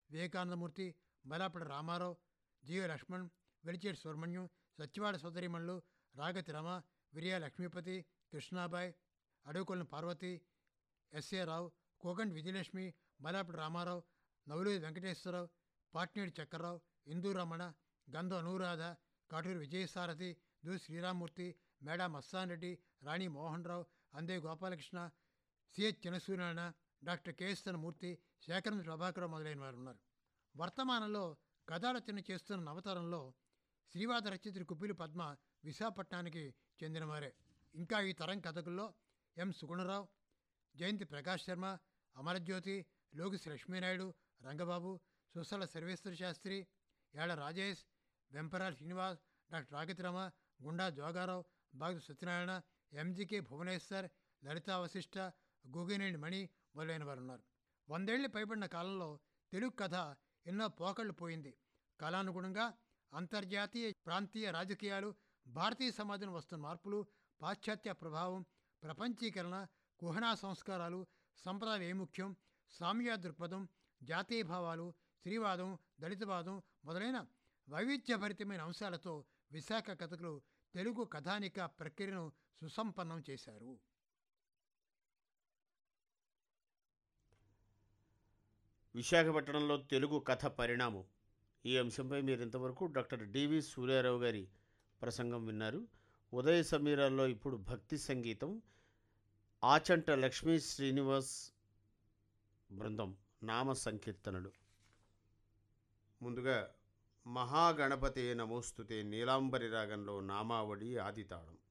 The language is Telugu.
వివేకానందమూర్తి మలాపడ రామారావు జీవ లక్ష్మణ్ వెలిచేటి సుబ్రహ్మణ్యం సత్యవాడ సోదరిమణులు రాగతి రమ విరియా లక్ష్మీపతి కృష్ణాబాయ్ అడవుకొలను పార్వతి ఎస్ఏ రావు కోగంటి విజయలక్ష్మి మలాపడ రామారావు నవలూరి వెంకటేశ్వరరావు పాట్నేడు చక్రరావు ఇందూరమణ గంధం అనురాధ కాటూరి విజయసారథి దు శ్రీరామూర్తి మేడా మస్తాన్ రెడ్డి రాణి Mohan Rao Ande Gopalakrishna CH Chinasuryanarayana doctor KSN Murthy Sekharam Prabhakar మొదలైన వారు ఉన్నారు వర్తమానంలో కథారచన చేస్తున్న నవతరంలో శ్రీవాద రచయిత్రి కుప్పిలి పద్మ విశాఖపట్నానికి చెందినవారే ఇంకా ఈ తరం కథకుల్లో ఎం సుగుణరావు జయంతి ప్రకాష్ శర్మ అమరజ్యోతి లోకిస్ లక్ష్మీనాయుడు రంగబాబు సుసల సర్వేశ్వర శాస్త్రి ఏళ్ల రాజేష్ వెంపరాల శ్రీనివాస్ డాక్టర్ రాగతిరమ గుండా జోగారావు బాగు సత్యనారాయణ ఎంజికే భువనేశ్వర్ లలితా వశిష్ట గోగినేని మణి మొదలైన వారు ఉన్నారు వందేళ్లు పైబడిన కాలంలో తెలుగు కథ ఎన్నో పోకళ్ళు పోయింది కాలానుగుణంగా అంతర్జాతీయ ప్రాంతీయ రాజకీయాలు భారతీయ సమాజంలో వస్తున్న మార్పులు పాశ్చాత్య ప్రభావం ప్రపంచీకరణ కుహనా సంస్కారాలు సంప్రదాయ వైముఖ్యం సామ్య దృక్పథం జాతీయ భావాలు స్త్రీవాదం దళితవాదం మొదలైన వైవిధ్యభరితమైన అంశాలతో విశాఖ కథకులు తెలుగు కథానిక ప్రక్రియను సుసంపన్నం చేశారు విశాఖపట్నంలో తెలుగు కథ పరిణామం ఈ అంశంపై మీరు ఇంతవరకు డాక్టర్ డివి సూర్యారావు గారి ప్రసంగం విన్నారు ఉదయ సమీరాల్లో ఇప్పుడు భక్తి సంగీతం ఆచంట లక్ష్మీ శ్రీనివాస్ బృందం నామ సంకీర్తనలు ముందుగా మహాగణపతి నమోస్తుతే నీలాంబరి రాగంలో నామావళి ఆదితాళం